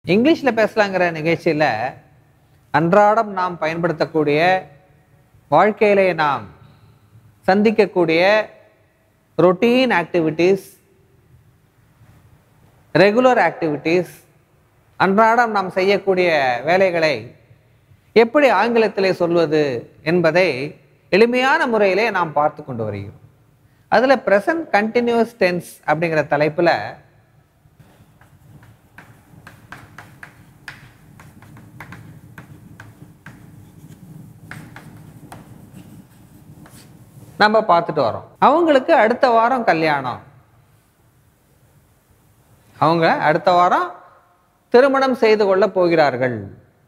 இங்கிலீஷில் பேசலாங்கிற நிகழ்ச்சியில் அன்றாடம் நாம் பயன்படுத்தக்கூடிய வாழ்க்கையிலே நாம் சந்திக்கக்கூடிய ரொட்டீன் ஆக்டிவிட்டீஸ் ரெகுலர் ஆக்டிவிட்டீஸ் அன்றாடம் நாம் செய்யக்கூடிய வேலைகளை எப்படி ஆங்கிலத்திலே சொல்வது என்பதை எளிமையான முறையிலே நாம் பார்த்து கொண்டு வருகிறோம் அதில் ப்ரெசன்ட் கண்டினியூஸ் டென்ஸ் அப்படிங்கிற தலைப்பில் நம்ம பார்த்துட்டு வரோம் அவங்களுக்கு அடுத்த வாரம் கல்யாணம் அவங்க அடுத்த வாரம் திருமணம் செய்து கொள்ள போகிறார்கள்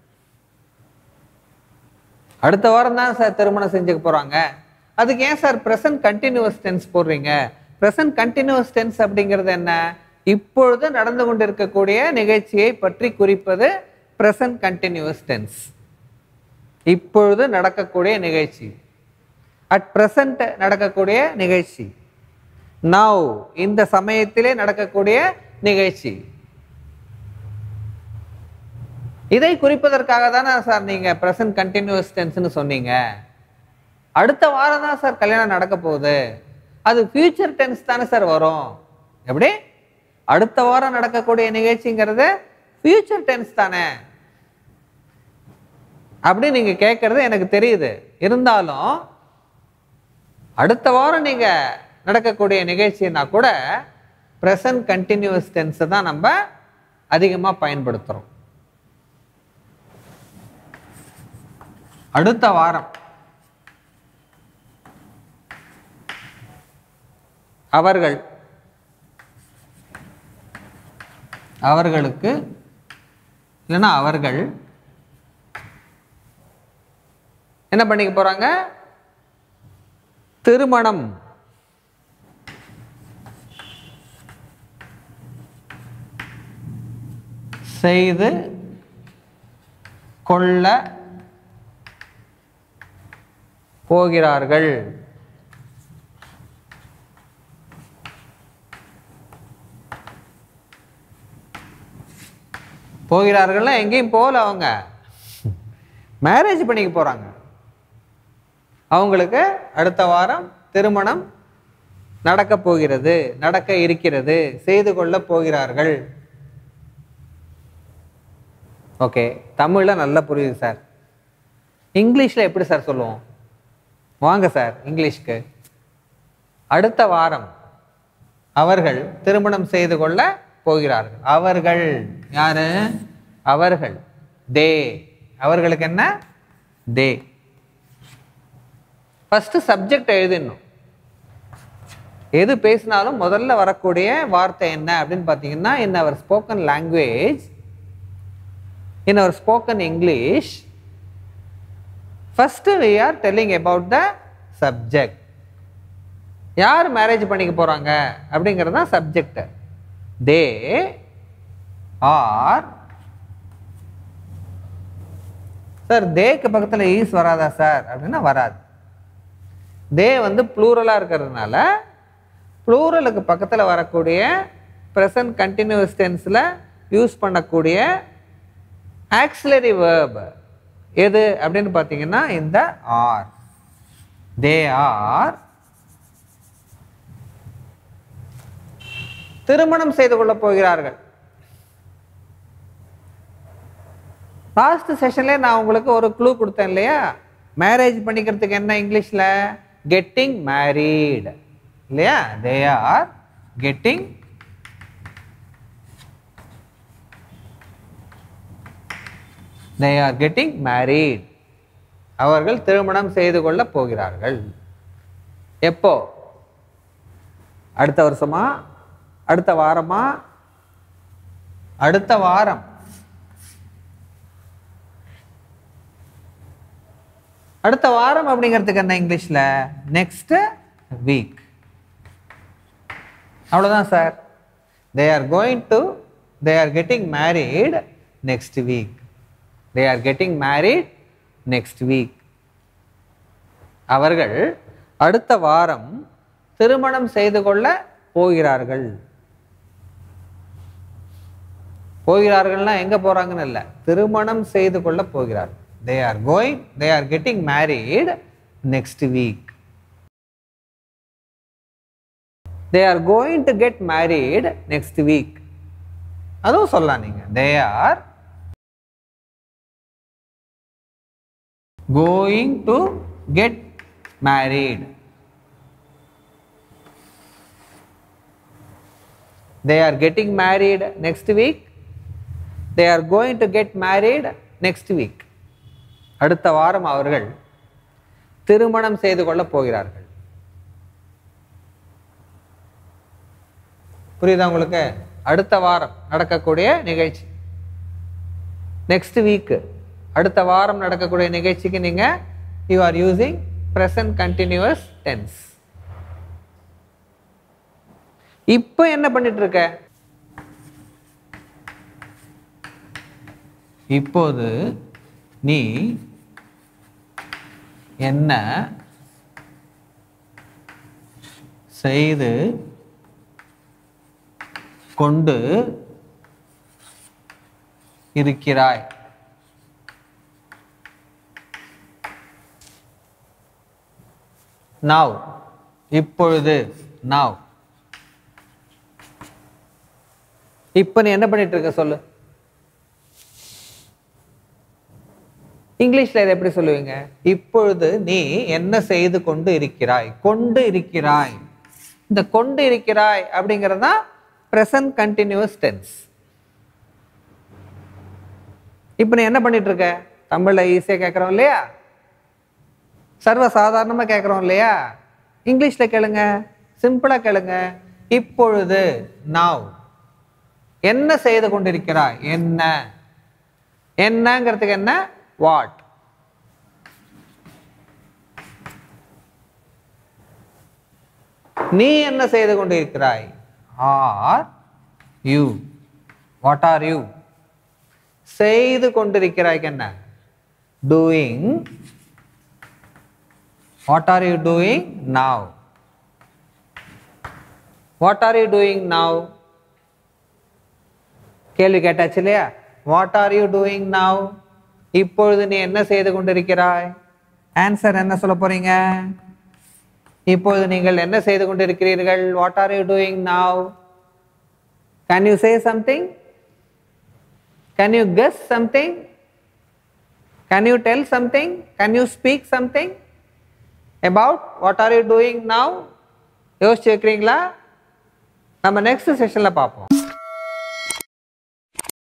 அடுத்த வாரம் தான் சார் திருமணம் செஞ்சுக்க போறாங்க அதுக்கு ஏன் சார் ப்ரெசன்ட் கண்டினியூஸ் டென்ஸ் போடுறீங்க ப்ரெசன்ட் கண்டினியூஸ் டென்ஸ் அப்படிங்கிறது என்ன இப்பொழுது நடந்து கொண்டிருக்கக்கூடிய நிகழ்ச்சியை பற்றி குறிப்பது ப்ரெசன்ட் கண்டினியூஸ் டென்ஸ் இப்பொழுது நடக்கக்கூடிய நிகழ்ச்சி அட் ப்ரெசன்ட் நடக்கக்கூடிய நிகழ்ச்சி நவ் இந்த சமயத்திலே நடக்கக்கூடிய நிகழ்ச்சி இதை குறிப்பதற்காக தானே சார் நீங்க ப்ரெசன்ட் கண்டினியூஸ் டென்ஸ்னு சொன்னீங்க அடுத்த வாரம் தான் சார் கல்யாணம் நடக்க போகுது அது ஃபியூச்சர் டென்ஸ் தானே சார் வரும் எப்படி அடுத்த வாரம் நடக்கக்கூடிய நிகழ்ச்சிங்கிறது ஃபியூச்சர் டென்ஸ் தானே அப்படி நீங்க கேட்கறது எனக்கு தெரியுது இருந்தாலும் அடுத்த வாரம் நீங்க நடக்கக்கூடிய நிகழ்ச்சின்னா கூட ப்ரெசன்ட் கண்டினியூஸ் டென்ஸை தான் நம்ம அதிகமாக பயன்படுத்துகிறோம் அடுத்த வாரம் அவர்கள் அவர்களுக்கு இல்லைன்னா அவர்கள் என்ன பண்ணிக்க போறாங்க திருமணம் செய்து கொள்ள போகிறார்கள் போகிறார்கள்னா எங்கேயும் போகல அவங்க மேரேஜ் பண்ணிக்க போறாங்க அவங்களுக்கு அடுத்த வாரம் திருமணம் நடக்க போகிறது நடக்க இருக்கிறது செய்து கொள்ள போகிறார்கள் ஓகே தமிழில் நல்லா புரியுது சார் இங்கிலீஷில் எப்படி சார் சொல்லுவோம் வாங்க சார் இங்கிலீஷ்க்கு அடுத்த வாரம் அவர்கள் திருமணம் செய்து கொள்ள போகிறார்கள் அவர்கள் யாரு அவர்கள் தே அவர்களுக்கு என்ன தே ஃபர்ஸ்ட் சப்ஜெக்ட் எழுதிடணும் எது பேசினாலும் முதல்ல வரக்கூடிய வார்த்தை என்ன அப்படின்னு பார்த்தீங்கன்னா in our spoken language in our spoken English first we are telling about the subject யார் மேரேஜ் பண்ணிக்க போறாங்க அப்படிங்கிறது தான் சப்ஜெக்ட் தே ஆர் சார் தேக்கு பக்கத்தில் ஈஸ் வராதா சார் அப்படின்னா வராது தே வந்து ப்ளூரலாக இருக்கிறதுனால ப்ளூரலுக்கு பக்கத்தில் வரக்கூடிய ப்ரெசன்ட் கண்டினியூஸ் டென்ஸில் யூஸ் பண்ணக்கூடிய ஆக்சிலரி வேர்ப் எது அப்படின்னு பார்த்தீங்கன்னா இந்த ஆர் தே ஆர் திருமணம் செய்து கொள்ள போகிறார்கள் லாஸ்ட் செஷன்ல நான் உங்களுக்கு ஒரு க்ளூ கொடுத்தேன் இல்லையா மேரேஜ் பண்ணிக்கிறதுக்கு என்ன இங்கிலீஷ்ல கெட்டிங் மேரீடு இல்லையா they are getting they are getting married அவர்கள் திருமணம் செய்து கொள்ள போகிறார்கள் எப்போ அடுத்த வருஷமா அடுத்த வாரமா அடுத்த வாரம் அடுத்த வாரம் அப்படிங்கிறதுக்கு என்ன இங்கிலீஷ்ல நெக்ஸ்ட் வீக் அவ்வளோதான் sir they are going to they are getting married next week they are getting married next week அவர்கள் அடுத்த வாரம் திருமணம் செய்து கொள்ள போகிறார்கள் போகிறார்கள்னா எங்க போறாங்கன்னு இல்லை திருமணம் செய்து கொள்ள போகிறார் they are going they are getting married next week they are going to get married next week அதுவும் சொல்லலாம் நீங்க they are going to get married they are getting married next week they are going to get married next week அடுத்த வாரம் அவர்கள் திருமணம் செய்து கொள்ள போகிறார்கள் புரியுதா உங்களுக்கு அடுத்த வாரம் நடக்கக்கூடிய நிகழ்ச்சி நெக்ஸ்ட் வீக் அடுத்த வாரம் நடக்கக்கூடிய நிகழ்ச்சிக்கு நீங்க you are using present continuous tense இப்போ என்ன பண்ணிட்டு இருக்க இப்போது நீ என்ன செய்து கொண்டு இருக்கிறாய் நாவ் இப்பொழுது நாவ் இப்போ நீ என்ன பண்ணிட்டு இருக்க சொல்லு இங்கிலீஷ்ல இதை எப்படி சொல்லுவீங்க இப்பொழுது நீ என்ன செய்து கொண்டு இருக்கிறாய் கொண்டு இருக்கிறாய் இந்த கொண்டு இருக்கிறாய் அப்படிங்கிறது தான் ப்ரெசன்ட் கண்டினியூஸ் டென்ஸ் இப்போ நீ என்ன பண்ணிட்டு இருக்க தமிழ்ல ஈஸியாக கேட்குறோம் இல்லையா சர்வ சாதாரணமா கேட்குறோம் இல்லையா இங்கிலீஷ்ல கேளுங்க சிம்பிளா கேளுங்க இப்பொழுது நாவ் என்ன செய்து கொண்டிருக்கிறாய் என்ன என்னங்கிறதுக்கு என்ன வாட் நீ என்ன செய்து கொண்டிருக்கிறாய் are you what are you செய்து கொண்டிருக்கிறாய்க்கு என்ன doing what are you doing now what are you doing now கேள்வி கேட்டாச்சு இல்லையா what are you doing now இப்பொழுது நீ என்ன செய்து கொண்டிருக்கிறாய் ஆன்சர் என்ன சொல்ல போறீங்க இப்பொழுது நீங்கள் என்ன செய்து கொண்டிருக்கிறீர்கள் what are you doing now can you say something can you guess something can you tell something can you speak something about what are you doing now யோசிச்சு வைக்கிறீங்களா நம்ம நெக்ஸ்ட் செஷனில் பார்ப்போம்